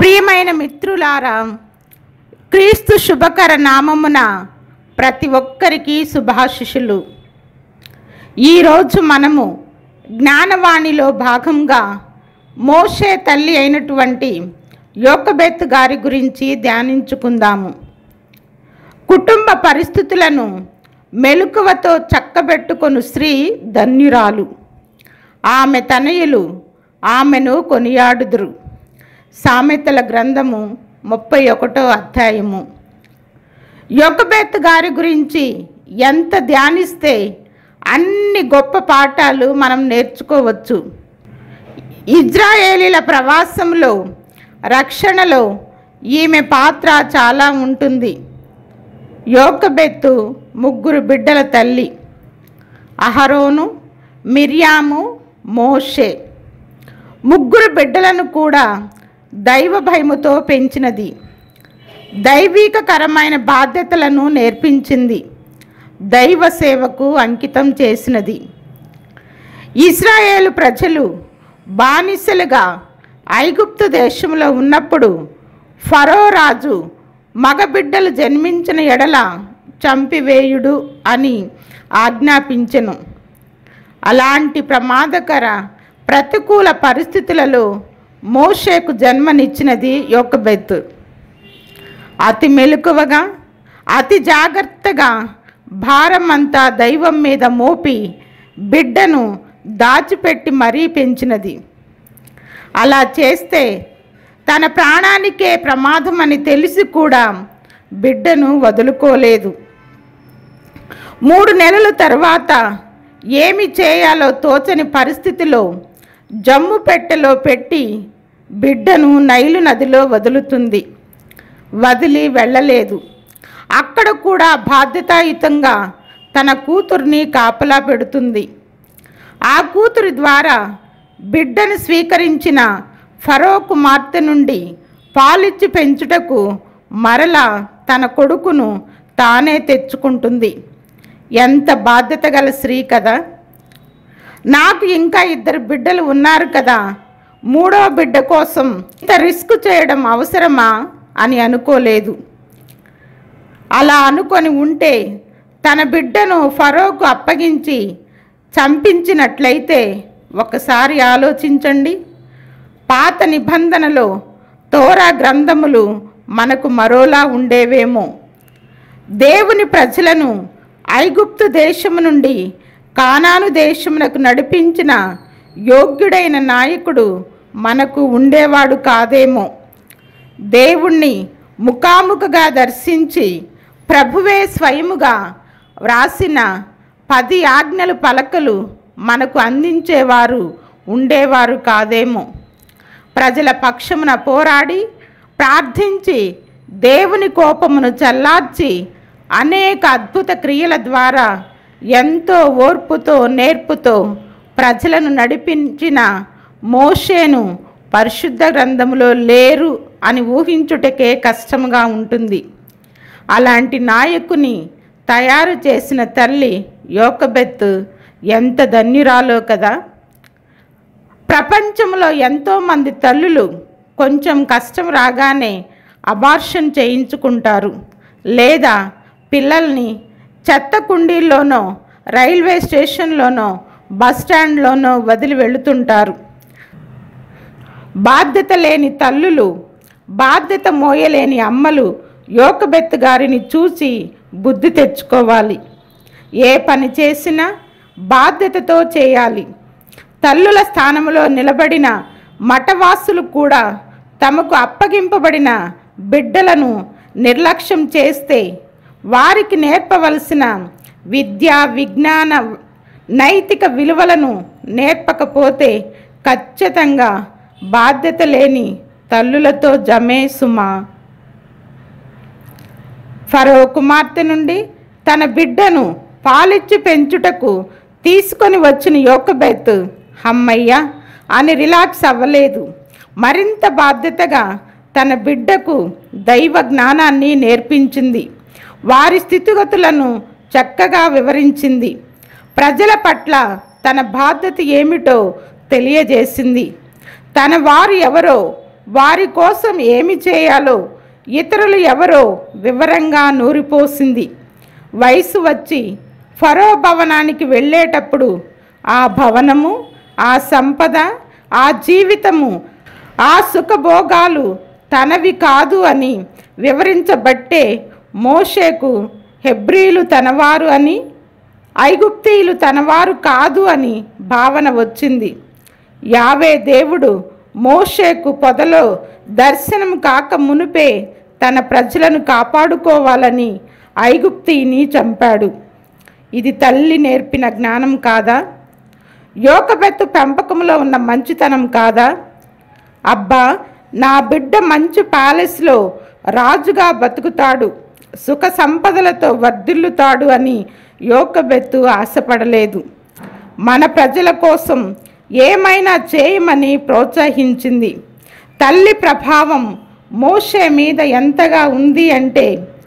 ప్రియమైన మిత్రులారా క్రీస్తు శుభకర నామమున ప్రతి ఒక్కరికి శుభాశిషులు ఈరోజు మనము జ్ఞానవాణిలో భాగంగా మోషే తల్లి అయినటువంటి యోకబెత్ గారి గురించి ధ్యానించుకుందాము కుటుంబ పరిస్థితులను మెలకువతో చక్కబెట్టుకొను స్త్రీ ధన్యురాలు ఆమె తనయులు ఆమెను కొనియాడుదురు సామెతల గ్రంథము ముప్పై ఒకటో అధ్యాయము యొకబెత్ గారి గురించి ఎంత ధ్యానిస్తే అన్ని గొప్ప పాఠాలు మనం నేర్చుకోవచ్చు ఇజ్రాయేలీల ప్రవాసంలో రక్షణలో ఈమె పాత్ర చాలా ఉంటుంది యోకబెత్తు ముగ్గురు బిడ్డల తల్లి అహరోను మిర్యాము మోషే ముగ్గురు బిడ్డలను కూడా దైవ భయముతో పెంచినది దైవీకకరమైన బాధ్యతలను నేర్పించింది దైవ సేవకు అంకితం చేసినది ఇస్రాయేలు ప్రజలు బానిసలుగా ఐగుప్తు దేశంలో ఉన్నప్పుడు ఫరో రాజు మగబిడ్డలు జన్మించిన ఎడల చంపివేయుడు అని ఆజ్ఞాపించెను అలాంటి ప్రమాదకర ప్రతికూల పరిస్థితులలో మోషేకు జన్మనిచ్చినది యొక్కబెత్తు అతి మెలకువగా అతి జాగ్రత్తగా భారం అంతా దైవం మీద మోపి బిడ్డను దాచిపెట్టి మరీ పెంచినది అలా చేస్తే తన ప్రాణానికే ప్రమాదం అని తెలిసి కూడా బిడ్డను వదులుకోలేదు మూడు నెలల తర్వాత ఏమి చేయాలో తోచని పరిస్థితిలో జమ్ము పెట్టెలో పెట్టి బిడ్డను నైలు నదిలో వదులుతుంది వదిలి వెళ్ళలేదు అక్కడ కూడా బాధ్యతాయుతంగా తన కూతుర్ని కాపలా పెడుతుంది ఆ కూతురి ద్వారా బిడ్డను స్వీకరించిన ఫరో కుమార్తె నుండి పాలిచ్చి పెంచుటకు మరలా తన కొడుకును తానే తెచ్చుకుంటుంది ఎంత బాధ్యత గల స్త్రీ కదా నాకు ఇంకా ఇద్దరు బిడ్డలు ఉన్నారు కదా మూడో బిడ్డ కోసం ఇంత రిస్క్ చేయడం అవసరమా అని అనుకోలేదు అలా అనుకొని ఉంటే తన బిడ్డను ఫరోకు అప్పగించి చంపించినట్లయితే ఒకసారి ఆలోచించండి పాత నిబంధనలో తోరా గ్రంథములు మనకు మరోలా ఉండేవేమో దేవుని ప్రజలను ఐగుప్తు దేశము నుండి కానాను దేశమునకు నడిపించిన యోగ్యుడైన నాయకుడు మనకు ఉండేవాడు కాదేమో దేవుణ్ణి ముఖాముఖగా దర్శించి ప్రభువే స్వయముగా వ్రాసిన పది ఆజ్ఞలు పలకలు మనకు అందించేవారు ఉండేవారు కాదేమో ప్రజల పక్షమున పోరాడి ప్రార్థించి దేవుని కోపమును చల్లార్చి అనేక అద్భుత క్రియల ద్వారా ఎంతో ఓర్పుతో నేర్పుతో ప్రజలను నడిపించిన మోషేను పరిశుద్ధ గ్రంథములో లేరు అని ఊహించుటకే కష్టముగా ఉంటుంది అలాంటి నాయకుని తయారు చేసిన తల్లి యోకబెత్ ఎంత ధన్యురాలో కదా ప్రపంచంలో ఎంతోమంది తల్లులు కొంచెం కష్టం రాగానే అబార్షన్ చేయించుకుంటారు లేదా పిల్లల్ని చెత్త కుండీల్లోనో రైల్వే స్టేషన్లోనో బస్ స్టాండ్లోనో వదిలి వెళుతుంటారు బాధ్యత లేని తల్లులు బాధ్యత మోయలేని అమ్మలు యోకబెత్తు గారిని చూసి బుద్ధి తెచ్చుకోవాలి ఏ పని చేసినా బాధ్యతతో చేయాలి తల్లుల స్థానంలో నిలబడిన మఠవాసులు కూడా తమకు అప్పగింపబడిన బిడ్డలను నిర్లక్ష్యం చేస్తే వారికి నేర్పవలసిన విద్య విజ్ఞాన నైతిక విలువలను నేర్పకపోతే ఖచ్చితంగా బాధ్యత లేని తల్లులతో జమే సుమా ఫరో కుమార్తె నుండి తన బిడ్డను పాలిచ్చి పెంచుటకు తీసుకొని వచ్చిన యోకబెత్ హమ్మయ్య అని రిలాక్స్ అవ్వలేదు మరింత బాధ్యతగా తన బిడ్డకు దైవ జ్ఞానాన్ని నేర్పించింది వారి స్థితిగతులను చక్కగా వివరించింది ప్రజల పట్ల తన బాధ్యత ఏమిటో తెలియజేసింది తన వారు ఎవరో వారి కోసం ఏమి చేయాలో ఇతరులు ఎవరో వివరంగా నూరిపోసింది వయసు వచ్చి ఫరో భవనానికి వెళ్ళేటప్పుడు ఆ భవనము ఆ సంపద ఆ జీవితము ఆ సుఖభోగాలు తనవి కాదు అని వివరించబట్టే మోషేకు హెబ్రీలు తనవారు అని ఐగుప్తీయులు తనవారు కాదు అని భావన వచ్చింది యావే దేవుడు మోషేకు పొదలో దర్శనం కాక మునుపే తన ప్రజలను కాపాడుకోవాలని ఐగుప్తీని చంపాడు ఇది తల్లి నేర్పిన జ్ఞానం కాదా యోకబెత్తు పెంపకంలో ఉన్న మంచితనం కాదా అబ్బా నా బిడ్డ మంచి ప్యాలెస్లో రాజుగా బతుకుతాడు సుఖ సంపదలతో వర్ధిల్లుతాడు అని యోకబెత్తు ఆశపడలేదు మన ప్రజల కోసం ఏమైనా చేయమని ప్రోత్సహించింది తల్లి ప్రభావం మోషే మీద ఎంతగా ఉంది అంటే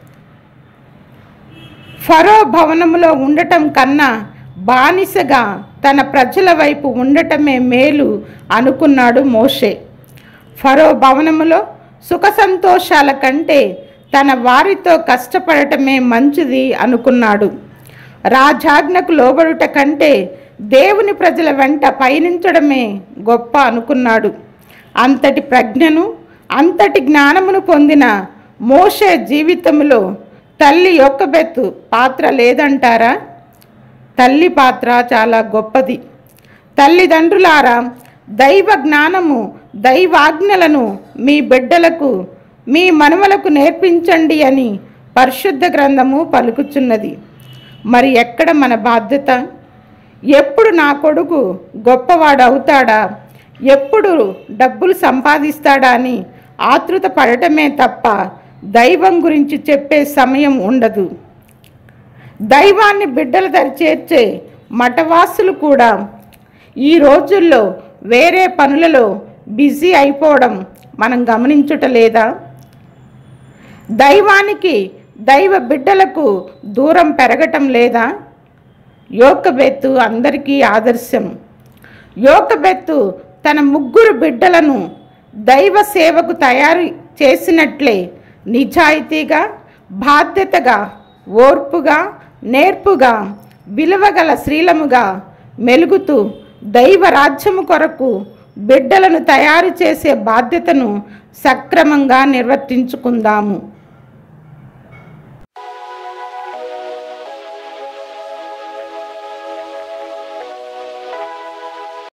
ఫరో భవనములో ఉండటం కన్నా బానిసగా తన ప్రజల వైపు ఉండటమే మేలు అనుకున్నాడు మోషే ఫరో భవనములో సుఖ సంతోషాల కంటే తన వారితో కష్టపడటమే మంచిది అనుకున్నాడు రాజాజ్ఞకు లోబడుట కంటే దేవుని ప్రజల వెంట పయనించడమే గొప్ప అనుకున్నాడు అంతటి ప్రజ్ఞను అంతటి జ్ఞానమును పొందిన మోషే జీవితంలో తల్లి యొక్కబెత్తు పాత్ర లేదంటారా తల్లి పాత్ర చాలా గొప్పది తల్లిదండ్రులారా దైవ జ్ఞానము దైవాజ్ఞలను మీ బిడ్డలకు మీ మనుమలకు నేర్పించండి అని పరిశుద్ధ గ్రంథము పలుకుచున్నది మరి ఎక్కడ మన బాధ్యత ఎప్పుడు నా కొడుకు గొప్పవాడు అవుతాడా ఎప్పుడు డబ్బులు సంపాదిస్తాడా అని ఆతృత పడటమే తప్ప దైవం గురించి చెప్పే సమయం ఉండదు దైవాన్ని బిడ్డల దరి చేర్చే మఠవాసులు కూడా ఈ రోజుల్లో వేరే పనులలో బిజీ అయిపోవడం మనం గమనించుట లేదా దైవానికి దైవ బిడ్డలకు దూరం పెరగటం లేదా యోకబెత్తు అందరికీ ఆదర్శం యోకబెత్తు తన ముగ్గురు బిడ్డలను దైవ సేవకు తయారు చేసినట్లే నిజాయితీగా బాధ్యతగా ఓర్పుగా నేర్పుగా విలువగల శ్రీలముగా మెలుగుతూ దైవ రాజ్యము కొరకు బిడ్డలను తయారు చేసే బాధ్యతను సక్రమంగా నిర్వర్తించుకుందాము